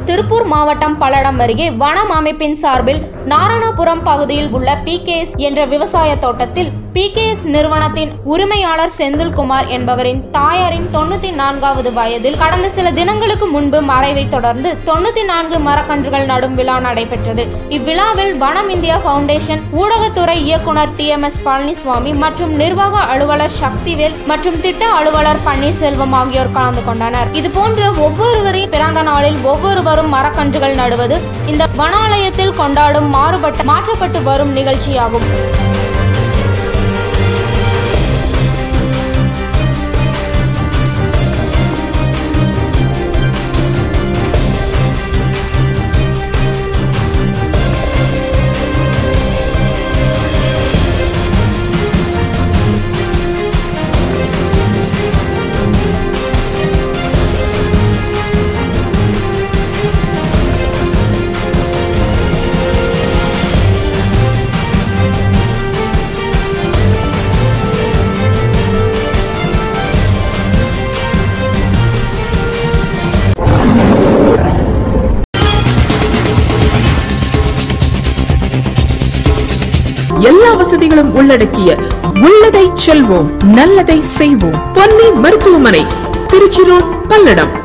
திருப்பூர் மாவட்டம் பல்லடம் அருகே வனம் அமைப்பின் சார்பில் நாரணாபுரம் பகுதியில் உள்ள பிகேஎஸ் என்ற விவசாய தோட்டத்தில் பிகேஎஸ் நிறுவனத்தின் உரிமையாளர் செந்தில்குமார் என்பவரின் தாயாரின் தொண்ணூத்தி நான்காவது வயதில் கடந்த சில தினங்களுக்கு முன்பு மறைவை தொடர்ந்து தொண்ணூத்தி நான்கு மரக்கன்றுகள் நடும் விழா நடைபெற்றது இவ்விழாவில் வனம் இந்தியா ஃபவுண்டேஷன் ஊடகத்துறை இயக்குனர் டி எம் எஸ் பழனிசுவாமி மற்றும் நிர்வாக அலுவலர் சக்திவேல் மற்றும் திட்ட அலுவலர் பன்னீர்செல்வம் ஆகியோர் கலந்து கொண்டனர் இதுபோன்ற ஒவ்வொருவரின் பிறந்த நாளில் ஒவ்வொருவரும் மரக்கன்றுகள் நடுவது இந்த வனாலயத்தில் கொண்டாடும் மாறுபட்ட மாற்றப்பட்டு வரும் நிகழ்ச்சியாகும் எல்லா வசதிகளும் உள்ளடக்கிய உள்ளதை செல்வோம் நல்லதை செய்வோம் பொன்னி மருத்துவமனை திருச்சி ரோட் பல்லடம்